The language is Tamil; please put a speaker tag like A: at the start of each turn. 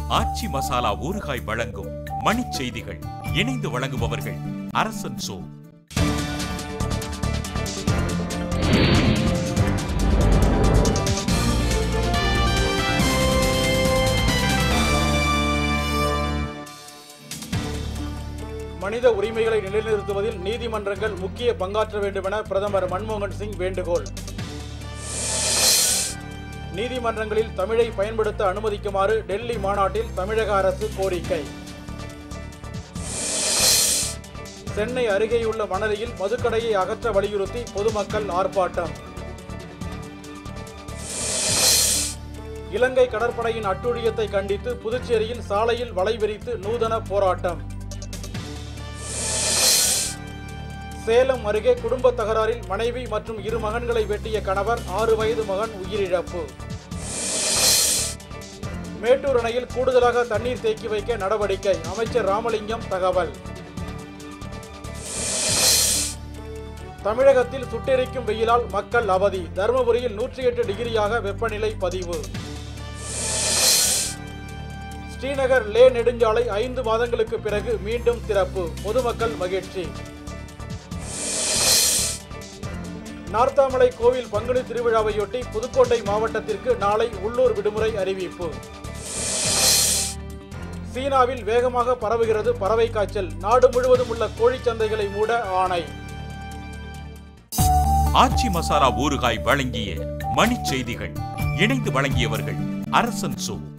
A: ஆச்சி மசாலா ஊறுகாய் வழங்கும் மணிச் செய்திகள் இணைந்து வழங்குபவர்கள் அரசன் சோ
B: மனித உரிமைகளை நிலைநிறுத்துவதில் நீதிமன்றங்கள் முக்கிய பங்காற்ற வேண்டுமென பிரதமர் மன்மோகன் சிங் வேண்டுகோள் நீதிமன்றங்களில் தமிழை பயன்படுத்த அனுமதிக்குமாறு டெல்லி மாநாட்டில் தமிழக அரசு கோரிக்கை சென்னை அருகேயுள்ள மணலியில் மதுக்கடையை அகற்ற வலியுறுத்தி பொதுமக்கள் ஆர்ப்பாட்டம் இலங்கை கடற்படையின் அட்டுழியத்தை கண்டித்து புதுச்சேரியில் சாலையில் வலை விரித்து நூதன போராட்டம் சேலம் அருகே குடும்ப தகராறில் மனைவி மற்றும் இரு மகன்களை வெட்டிய கணவர் ஆறு வயது மகன் உயிரிழப்பு மேட்டூர் அணையில் கூடுதலாக தண்ணீர் தேக்கி வைக்க நடவடிக்கை அமைச்சர் ராமலிங்கம் தகவல் தமிழகத்தில் சுட்டெரிக்கும் வெயிலால் மக்கள் அவதி தருமபுரியில் நூற்றி எட்டு டிகிரியாக வெப்பநிலை பதிவு ஸ்ரீநகர் லே நெடுஞ்சாலை ஐந்து மாதங்களுக்கு பிறகு மீண்டும் திறப்பு பொதுமக்கள் மகிழ்ச்சி நார்த்தாமலை கோவில் பங்குனி திருவிழாவையொட்டி புதுக்கோட்டை மாவட்டத்திற்கு நாளை உள்ளூர் விடுமுறை அறிவிப்பு சீனாவில் வேகமாக பரவுகிறது பறவை காய்ச்சல் நாடு முழுவதும் உள்ள கோழிச் சந்தைகளை மூட ஆணை
A: ஆச்சி மசாலா ஊறுகாய் வழங்கிய மணிச் செய்திகள் இணைந்து வழங்கியவர்கள் அரசன் சோ